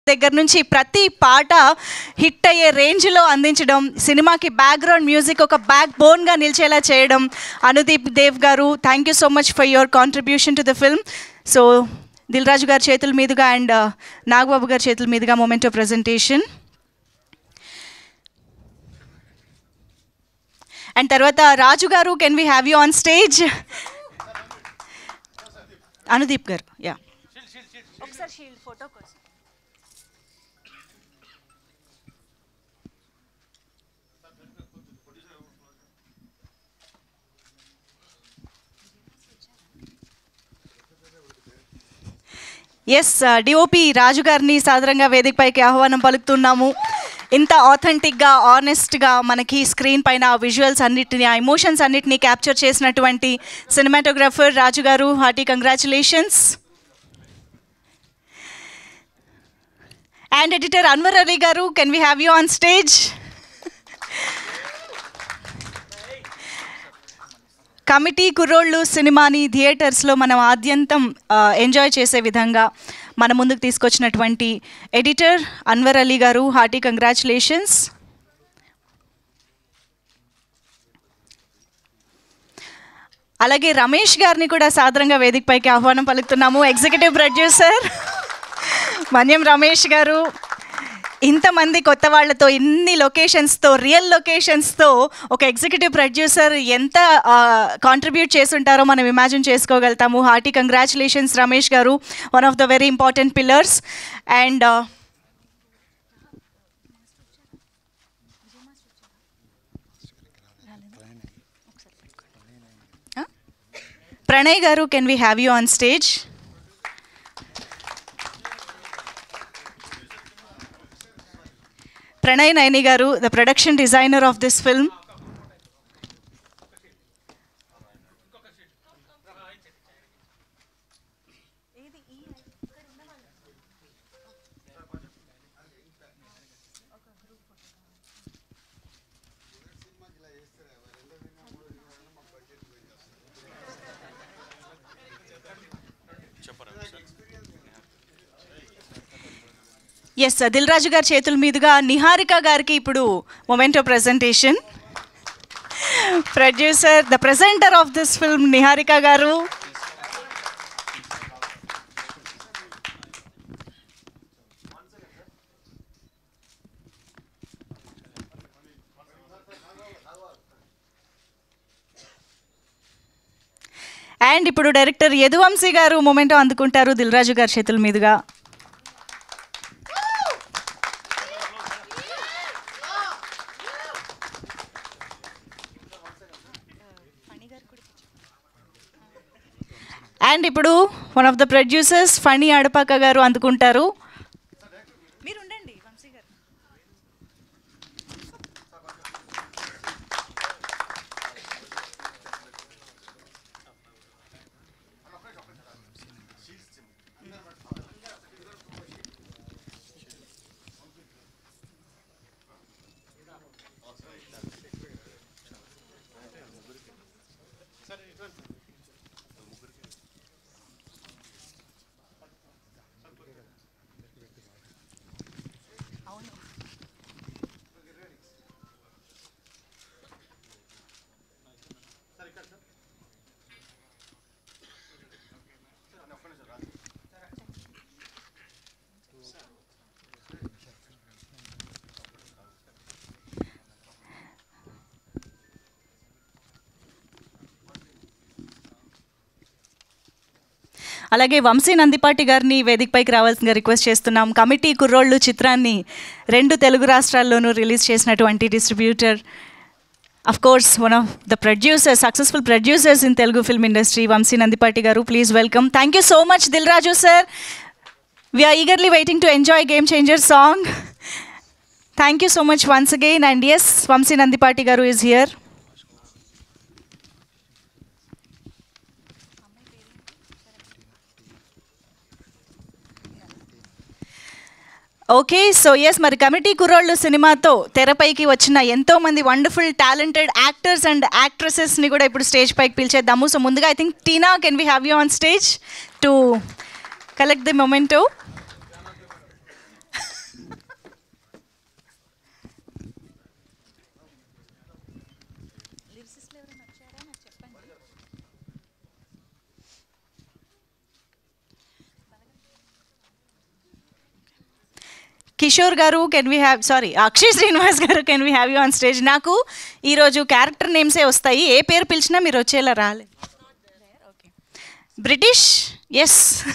దగ్గర నుంచి ప్రతి పాట హిట్ అయ్యే రేంజ్లో అందించడం సినిమాకి బ్యాక్గ్రౌండ్ మ్యూజిక్ ఒక బ్యాక్ బోన్గా నిలిచేలా చేయడం అనుదీప్ దేవ్ గారు thank you so much for your contribution to the film so Dil Raju గారి చేతుల మీదుగా అండ్ నాగబాబు గారి చేతుల మీదుగా మూమెంట్ ఆఫ్ ప్రజెంటేషన్ అండ్ తర్వాత రాజు గారు can we have you on stage Anudeep గారు యా ఒకసారి షీల్డ్ ఫోటో కోసం ఎస్ డిఓపి రాజు గారిని సాధారణంగా వేదికపైకి ఆహ్వానం పలుకుతున్నాము ఇంత ఆథెంటిక్గా ఆనెస్ట్గా మనకి స్క్రీన్ పైన విజువల్స్ అన్నిటిని ఆ ఎమోషన్స్ అన్నిటిని క్యాప్చర్ చేసినటువంటి సినిమాటోగ్రఫర్ రాజు గారు hearty congratulations and editor Anwar Ali గారు can we have you on stage Committee Kurrollu సినిమాని థియేటర్స్లో మనం ఆద్యంతం ఎంజాయ్ చేసే విధంగా మన ముందుకు తీసుకొచ్చినటువంటి ఎడిటర్ అన్వర్ అలీ గారు హార్టీ కంగ్రాచులేషన్స్ అలాగే రమేష్ గారిని కూడా సాధారణంగా వేదికపైకి ఆహ్వానం పలుకుతున్నాము ఎగ్జిక్యూటివ్ ప్రొడ్యూసర్ మన్యం రమేష్ గారు ఇంతమంది కొత్త వాళ్ళతో ఇన్ని లొకేషన్స్తో రియల్ లొకేషన్స్తో ఒక ఎగ్జిక్యూటివ్ ప్రొడ్యూసర్ ఎంత కాంట్రిబ్యూట్ చేసుంటారో మనం ఇమాజిన్ చేసుకోగలుగుతాము హార్టీ కంగ్రాచులేషన్స్ రమేష్ గారు one of the very important pillars and Pranay గారు can we have you on stage Pranay Naini గారు the production designer of this film yes Dil Raju గారి చేతుల మీదుగా నిహారిక గారికి ఇప్పుడు memento presentation producer the presenter of this film Niharika గారు అండ్ ఇప్పుడు డైరెక్టర్ యదువంశీ గారు మొమెంటో అందుకుంటారు దిల్ రాజు గారి చేతుల మీదుగా అండ్ ఇప్పుడు one of the producers Phani Adapaka గారు అందుకుంటారు మీరు ఉండండి వంశీ గారు అలాగే వంశీ నందిపాటి గారిని వేదికపైకి రావాల్సిందిగా రిక్వెస్ట్ చేస్తున్నాం కమిటీ కుర్రోళ్ళు చిత్రాన్ని రెండు తెలుగు రాష్ట్రాల్లోనూ రిలీజ్ చేసినటువంటి distributor of course one of the producer successful producers in Telugu film industry Vamsi Nandipati గారు please welcome thank you so much Dil Raju sir we are eagerly waiting to enjoy Game Changer song thank you so much once again and yes Vamsi Nandipati గారు is here okay so yes మరి కమిటీ కుర్రోళ్ళు సినిమాతో తెరపైకి వచ్చిన ఎంతో మంది wonderful talented actors and యాక్ట్రెసెస్ని కూడా ఇప్పుడు స్టేజ్ పైకి పిలిచేద్దాము సో ముందుగా I think Teena can we have you on stage to collect the memento Kishore గారు can we have sorry Akshay Srinivas గారు can we have you on stage నాకు ఈరోజు క్యారెక్టర్ నేమ్సే వస్తాయి ఏ పేరు పిలిచినా మీరు వచ్చేలా రాలే బ్రిటిష్ ఎస్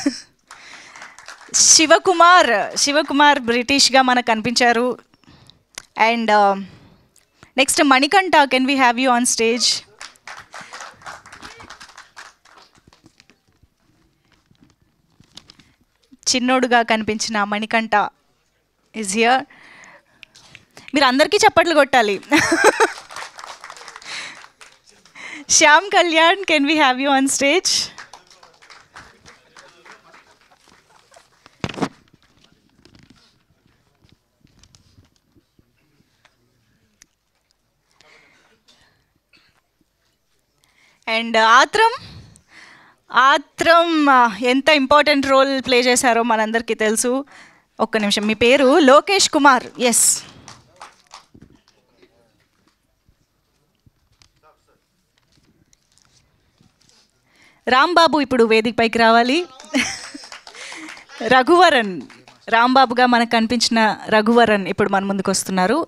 శివకుమార్ శివకుమార్ బ్రిటిష్గా మనకు కనిపించారు and next Manikanta can we have you on stage చిన్నోడుగా కనిపించిన మణికంఠ ఇస్ హియర్ మీరు అందరికీ చప్పట్లు కొట్టాలి Shyam Kalyan can we have you on stage and ఆత్రం ఆత్రం ఆ, ఎంత ఇంపార్టెంట్ రోల్ ప్లే చేశారో మనందరికీ తెలుసు ఒక్క నిమిషం మీ పేరు లోకేష్ కుమార్ ఎస్ రాంబాబు ఇప్పుడు వేదికపైకి రావాలి రఘువరన్ రాంబాబుగా మనకు కనిపించిన రఘువరన్ ఇప్పుడు మన ముందుకు వస్తున్నారు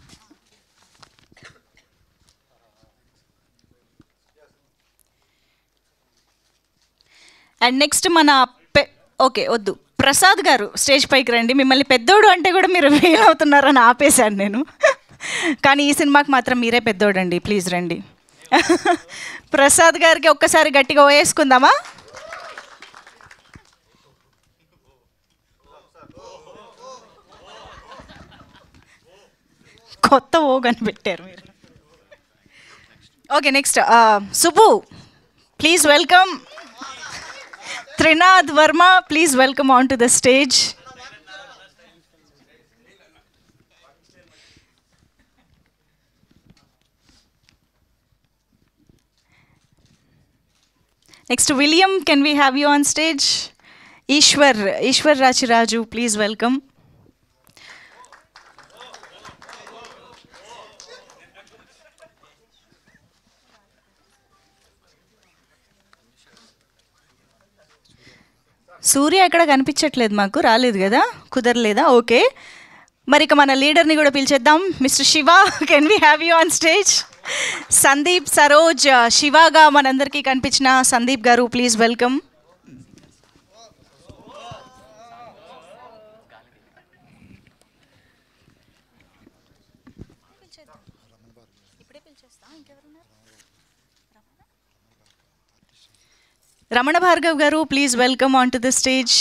అండ్ నెక్స్ట్ మన పె ఓకే వద్దు ప్రసాద్ గారు స్టేజ్ పైకి రండి మిమ్మల్ని పెద్దోడు అంటే కూడా మీరు ఫీల్ అవుతున్నారని ఆపేశాను నేను కానీ ఈ సినిమాకి మాత్రం మీరే పెద్దోడు అండి ప్లీజ్ రండి ప్రసాద్ గారికి ఒక్కసారి గట్టిగా వేసుకుందామా కొత్త ఓ కనిపెట్టారు మీరు okay next Subbu please welcome Trinath Varma please welcome on to the stage next William can we have you on stage Eshwar Eshwar Rachiraju please welcome Surya ఎక్కడ కనిపించట్లేదు మాకు రాలేదు కదా కుదరలేదా ఓకే మరి ఇక మన లీడర్ని కూడా పిలిచేద్దాం mister Shiva can we have you on stage Sandeep Saroj శివగా మనందరికీ కనిపించిన సందీప్ గారు ప్లీజ్ వెల్కమ్ రమణ భార్గవ్ గారు please welcome on to the stage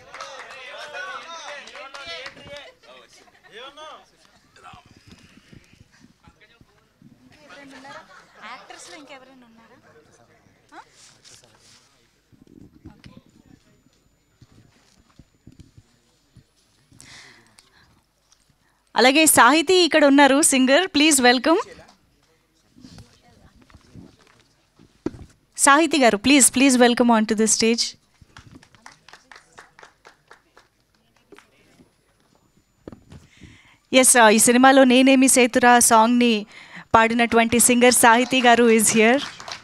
అలాగే సాహితీ ఇక్కడ ఉన్నారు సింగర్ ప్లీజ్ వెల్కమ్ సాహితి గారు please please welcome on to the stage yes ఈ సినిమాలో నేనేమి సేతురా సాంగ్ని పాడినటువంటి సింగర్ సాహితి గారు ఈజ్ హియర్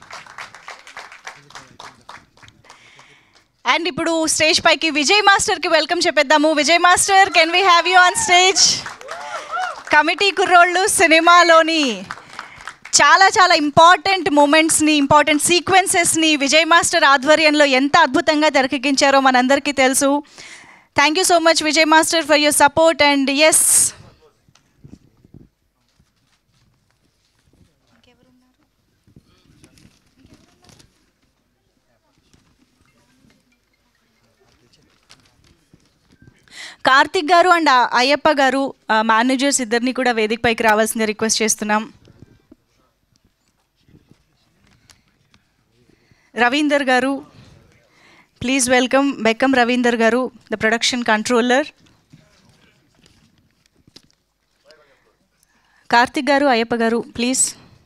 అండ్ ఇప్పుడు స్టేజ్ పైకి విజయ్ మాస్టర్కి వెల్కమ్ చెప్పేద్దాము Vijay master can we have you on stage Committee Kurrollu సినిమాలోని చాలా చాలా ఇంపార్టెంట్ మూమెంట్స్ని ఇంపార్టెంట్ సీక్వెన్సెస్ని విజయ్ మాస్టర్ ఆధ్వర్యంలో ఎంత అద్భుతంగా తెరకెక్కించారో మనందరికీ తెలుసు thank you so much Vijay master for your support and yes Karthik గారు అండ్ అయ్యప్ప గారు మేనేజర్స్ ఇద్దరిని కూడా వేదిక పైకి రావాల్సిందిగా రిక్వెస్ట్ చేస్తున్నాం రవీందర్ గారు ప్లీజ్ వెల్కమ్ బెక్కం రవీందర్ గారు ద ప్రొడక్షన్ కంట్రోలర్ కార్తిక్ గారు అయ్యప్ప గారు ప్లీజ్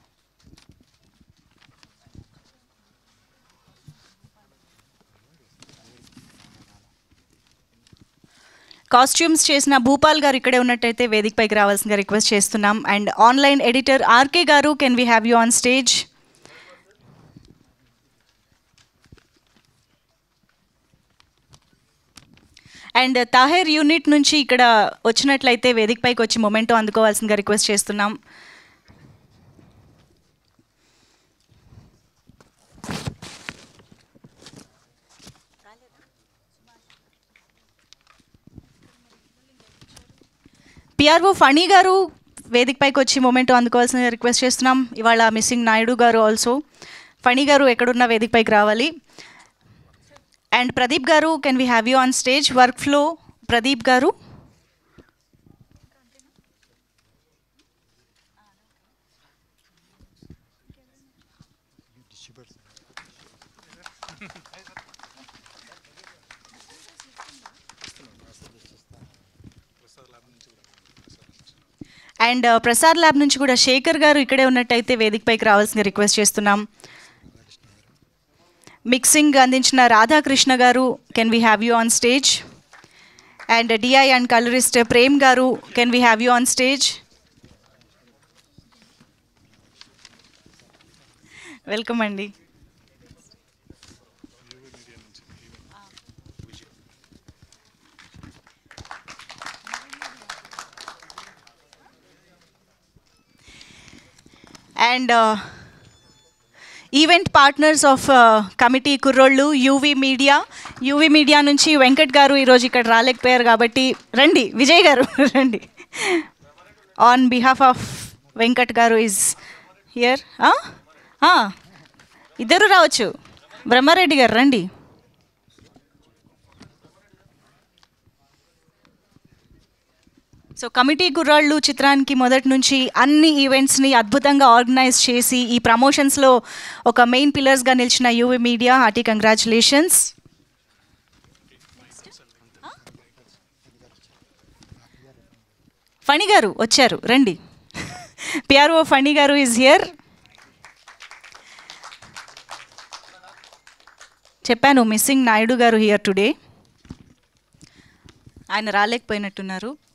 కాస్ట్యూమ్స్ చేసిన భూపాల్ గారు ఇక్కడే ఉన్నట్టయితే వేదిక పైకి రావాల్సిందిగా రిక్వెస్ట్ చేస్తున్నాం అండ్ ఆన్లైన్ ఎడిటర్ ఆర్కే గారు can we have you on stage and Taher unit నుంచి ఇక్కడ వచ్చినట్లయితే వేదికపైకి వచ్చి మొమెంటో అందుకోవాల్సిందిగా రిక్వెస్ట్ చేస్తున్నాం పిఆర్ఓ ఫణి గారు వేదికపైకి వచ్చి మొమెంటో అందుకోవాల్సిన రిక్వెస్ట్ చేస్తున్నాం ఇవాళ మిస్సింగ్ నాయుడు గారు ఆల్సో ఫణి గారు ఎక్కడున్న వేదికపైకి రావాలి అండ్ ప్రదీప్ గారు can we have you on stage work flow Pradeep గారు అండ్ ప్రసాద్ ల్యాబ్ నుంచి కూడా శేఖర్ గారు ఇక్కడే ఉన్నట్టయితే వేదికపైకి రావాల్సిన రిక్వెస్ట్ చేస్తున్నాం మిక్సింగ్ అందించిన రాధాకృష్ణ గారు can we have you on stage and DI and colourist Prem గారు can we have you on stage welcome అండి and event partners of Committee Kurrollu UV media UV media నుంచి వెంకట్ గారు ఈరోజు ఇక్కడ రాలేకపోయారు కాబట్టి రండి విజయ్ గారు రండి ఆన్ బిహాఫ్ ఆఫ్ వెంకట్ గారు ఈజ్ హియర్ ఇద్దరు రావచ్చు బ్రహ్మారెడ్డి గారు రండి సో కమిటీ కుర్రాళ్ళు చిత్రానికి మొదటి నుంచి అన్ని ఈవెంట్స్ని అద్భుతంగా ఆర్గనైజ్ చేసి ఈ ప్రమోషన్స్లో ఒక మెయిన్ పిల్లర్స్గా నిలిచిన UV media hearty congratulations Phani గారు వచ్చారు రండి పిఆర్ఓ ఫణి గారు ఈజ్ హియర్ చెప్పాను మిస్సింగ్ నాయుడు గారు హియర్ టుడే ఆయన రాలేకపోయినట్టున్నారు